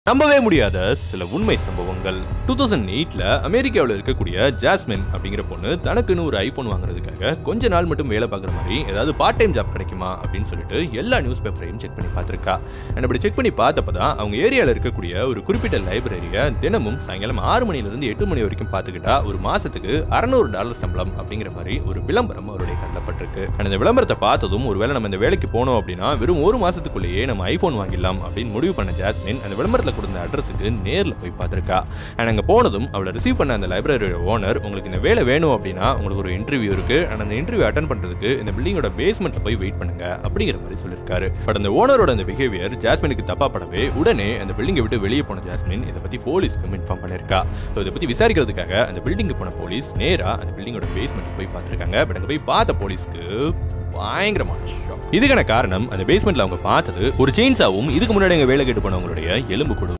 நம்பவே முடியாத சில உண்மை சம்பவங்கள் டூ தௌசண்ட் எயிட்ல அமெரிக்காவில் இருக்கக்கூடிய ஜாஸ்மின் அப்படிங்கிற பொண்ணு தனக்குன்னு ஒரு ஐபோன் வாங்குறதுக்காக கொஞ்ச நாள் மட்டும் வேலை பார்க்குற மாதிரி ஏதாவது பார்ட் டைம் ஜாப் கிடைக்குமா அப்படின்னு சொல்லிட்டு எல்லா நியூஸ் பேப்பரையும் செக் பண்ணி பார்த்துருக்கா அண்ட் அப்படி செக் பண்ணி பார்த்தப்ப தான் அவங்க ஏரியாவில் இருக்கக்கூடிய ஒரு குறிப்பிட்ட லைப்ரரியை தினமும் சாயங்காலம் ஆறு மணிலிருந்து எட்டு மணி வரைக்கும் பார்த்துக்கிட்டா ஒரு மாசத்துக்கு அறநூறு டாலர் சம்பளம் அப்படிங்கிற மாதிரி ஒரு விளம்பரம் அவருடைய கண்ணில் பட்டிருக்கு And இந்த விளம்பரத்தை பார்த்ததும் ஒருவேளை நம்ம இந்த வேலைக்கு போனோம் அப்படின்னா வெறும் ஒரு மாசத்துக்குள்ளேயே நம்ம ஐபோன் வாங்கிடலாம் அப்படின்னு முடிவு பண்ண ஜாஸ்மின் அந்த விளம்பரத்தில் கொடுத்த அட்ரஸுக்கு நேரில் போய் பார்த்துருக்கா அண்ட் அங்கே போனதும் அவளை ரிசீவ் பண்ண அந்த லைப்ரரியோட ஓனர் உங்களுக்கு இந்த வேலை வேணும் அப்படின்னா உங்களுக்கு ஒரு இன்டர்வியூ இருக்கு அண்ட் அந்த இன்டர்வியூ அட்டன் பண்ணுறதுக்கு இந்த பில்டிங்கோட பேஸ்மெண்ட்டில் போய் வெயிட் பண்ணுங்க அப்படிங்கிற மாதிரி சொல்லியிருக்காரு பட் அந்த ஓனரோட அந்த பிஹேவியர் ஜாஸ்மினுக்கு தப்பா படவே உடனே அந்த பில்டிங்கை விட்டு வெளியே போன ஜாஸ்மின் இதை பத்தி போலீஸ்க்கு இன்ஃபார்ம் பண்ணியிருக்கா ஸோ இதை பத்தி விசாரிக்கிறதுக்காக அந்த பில்டிங்கு போன போலீஸ் நேரா அந்த பில்டிங்கோட பேஸ்மெண்ட் போய் பார்த்துருக்காங்க பட் அங்கே போய் பார்த்த போலீஸ்க்கு பயங்கரமான shock. இதுக்கான காரணம் அந்த பேஸ்மெண்ட்ல அவங்க பார்த்தது ஒரு செயின்ஸாவும் இதுக்கு முன்னாடி அங்க வேலை கேட்டு போனவங்களுடைய எலும்பு கூடு